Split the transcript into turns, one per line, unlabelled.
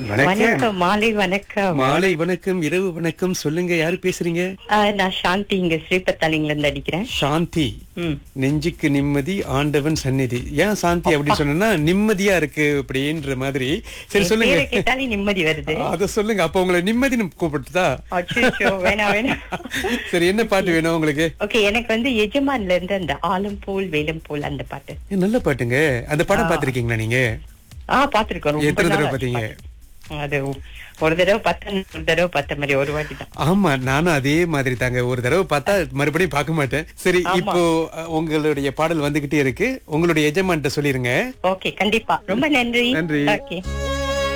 வணக்கம்
வணக்கம் மாலை வணக்கம்
மாலை வணக்கம் இரவு வணக்கம் சொல்லுங்க யாரு பேசுறீங்க
ஆ, நான் சாந்தி இங்க ஸ்ரீபத்தாலிங்ல இருந்து அடிக்கிறேன்
சாந்தி
ம்.
நெஞ்சுக்கு நிம்மதி ஆண்டவன் சந்நிதி ஏன் சாந்தி அப்படி சொன்னா நிம்மதியா இருக்கு அப்படின்ற மாதிரி சரி
என்
சொல்லுங்க
பேரை கேட்டாலே நிம்மதி வருது
அத சொல்லுங்க அப்ப உங்களை நிம்மதினு கூப்பிட்டுதா
அச்சோ வேணாம் வேணாம்
சரி என்ன பாட்டு வேணும் உங்களுக்கு
ஓகே எனக்கு வந்து எஜமான்ல இருந்து அந்த ஆலம் போல் வேலம் போல் அந்த பாட்டு
ஏ, நல்ல பாட்டுங்க அந்த படம் பாத்திருக்கீங்களா நீங்க
ஆ பாத்துருக்கோம் ரொம்ப
எத்தனை தடவை
நாள் ஆச்சு
பாத்தீங்க
பாத்து. அது ஒரு தடவை பத்த ஒரு தடவை பத்த மாதிரி ஒரு வாட்டி தான்
ஆமா நானும் அதே மாதிரி தாங்க ஒரு தடவை பார்த்தா மறுபடியும் பார்க்க மாட்டேன் சரி
ஆமா.
இப்போ அஹ், உங்களுடைய பாடல் வந்துகிட்டே இருக்கு உங்களுடைய எஜமான்ட்ட சொல்லிருங்க
ஓகே கண்டிப்பா ரொம்ப நன்றி
நன்றி.
ஓகே